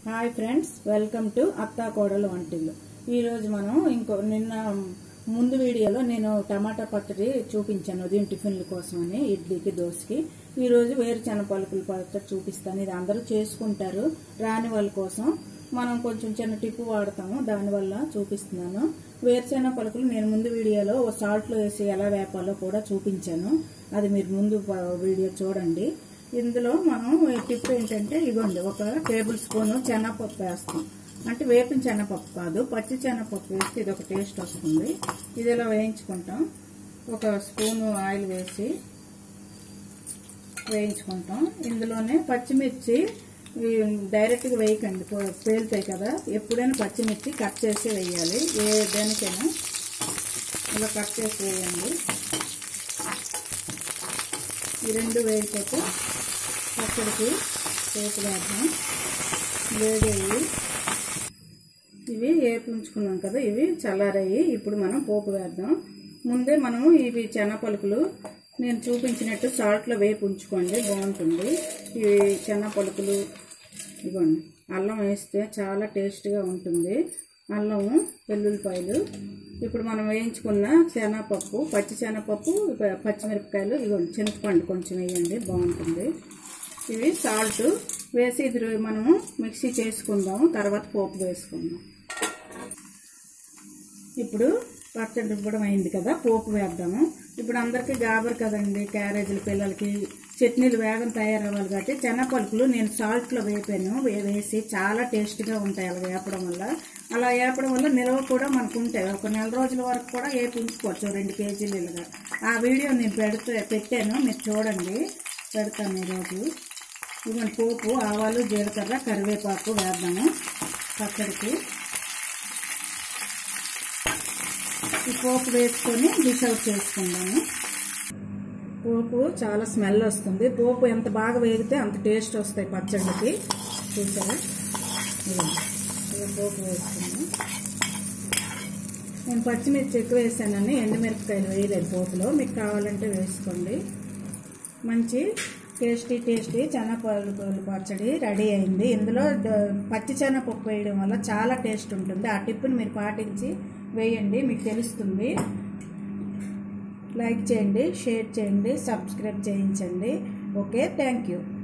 Hi friends welcome to అత్తా కోడలు వంటిల్లు ఈరోజు మనం ఇంకో నిన్న ముందు వీడియోలో నేను టమాటా పచ్చడి చూపించాను ఉదయం టిఫిన్ల కోసమని ఇడ్లీకి దోశకి ఈరోజు వేరుశెనగ పలుకుల పచ్చడి చూపిస్తాను ఇది అందరూ చేసుకుంటారు రాని వాళ్ళ కోసం మనం కొంచెం చిన్న టిప్పు వాడతాము దానివల్ల చూపిస్తున్నాను వేరుశెనగ పలుకులు నేను ముందు వీడియోలో ఓ సాల్ట్లో వేసి ఎలా వేపాలో కూడా చూపించాను అది మీరు ముందు ప- వీడియో చూడండి ఇందులో మనం టిప్ ఏంటంటే ఇదిగోండి ఒక టేబుల్ స్పూన్ శనగపప్పు వేస్తాం అంటే వేపిన శనగపప్పు కాదు పచ్చి శనగపప్పు వేస్తే ఇది ఒక టేస్ట్ వస్తుంది ఇది ఇలా వేయించుకుంటాం ఒక స్పూను ఆయిల్ వేసి వేయించుకుంటాం ఇందులోనే పచ్చిమిర్చి ఈ డైరెక్ట్గా వేయకండి పో- పేలుతాయి కదా ఎప్పుడైనా పచ్చిమిర్చి కట్ చేసి వేయాలి ఏ దేనికైనా ఇలా కట్ చేసి వేయండి ఈ రెండు వేయకపోతే పచ్చడికి పోపు వేద్దాం వేడేవి ఇవి వేపు ఉంచుకున్నాం కదా ఇవి చల్లారయ్యి ఇప్పుడు మనం పోపు వేద్దాం ముందే మనము ఇవి చెన పలుకులు నేను చూపించినట్టు సాల్ట్లో వేపు ఉంచుకోండి బాగుంటుంది ఇవి చెన పలుకులు ఇవ్వండి అల్లం వేస్తే చాలా టేస్ట్గా ఉంటుంది అల్లము వెల్లుల్లిపాయలు ఇప్పుడు మనం వేయించుకున్న శనగపప్పు పచ్చి శనగపప్పు ప- పచ్చిమిరపకాయలు ఇవ్వండి చింతపండు కొంచెం వేయండి బాగుంటుంది ఇవి సాల్ట్ వేసి ఇది మనము మిక్సీ చేసుకుందాం తర్వాత పోపు వేసుకుందాం ఇప్పుడు పచ్చడి రుబ్బడం అయింది కదా పోపు వేద్దాము ఇప్పుడు అందరికీ గాబర్ కదండి క్యారేజీల పిల్లలకి చట్నీలు వేగం తయారవ్వాలి కాబట్టి చెనపలుకులు నేను సాల్ట్లో వేపాను వే- వేసి చాలా టేస్ట్గా ఉంటాయి అలా వేపడం వల్ల అలా వేపడం వల్ల నిల్వ కూడా మనకు ఉంటాయి ఒక నెల రోజుల వరకు కూడా వేపి ఉంచుకోవచ్చు రెండు కేజీలు ఇలాగా ఆ వీడియో నేను పెడితే పెట్టాను మీరు చూడండి పెడతాను ఈరోజు ఇవన్నీ పోపు ఆవాలు జీలకర్ర కరివేపాకు వేద్దాము పచ్చడికి ఈ పోపు వేసుకొని డిష్ అవుట్ చేసుకుందాము పోపు చాలా స్మెల్ వస్తుంది పోపు ఎంత బాగా వేగితే అంత టేస్ట్ వస్తాయి పచ్చళ్ళకి చూసారా ఇదిగోండి. ఇలా పోపు వేసుకున్నాను నేను పచ్చిమిర్చి ఎక్కువ వేసానని ఎండుమిరపకాయలు వేయలేదు పోపులో మీకు కావాలంటే వేసుకోండి మంచి టేస్టీ టేస్టీ చెనపలుపుల పచ్చడి రెడీ అయింది ఇందులో ద- పచ్చి శనగపప్పు వేయడం వల్ల చాలా టేస్ట్ ఉంటుంది ఆ టిప్పుని మీరు పాటించి వేయండి మీకు తెలుస్తుంది లైక్ చేయండి షేర్ చేయండి సబ్స్క్రైబ్ చేయించండి ఓకే థ్యాంక్ యూ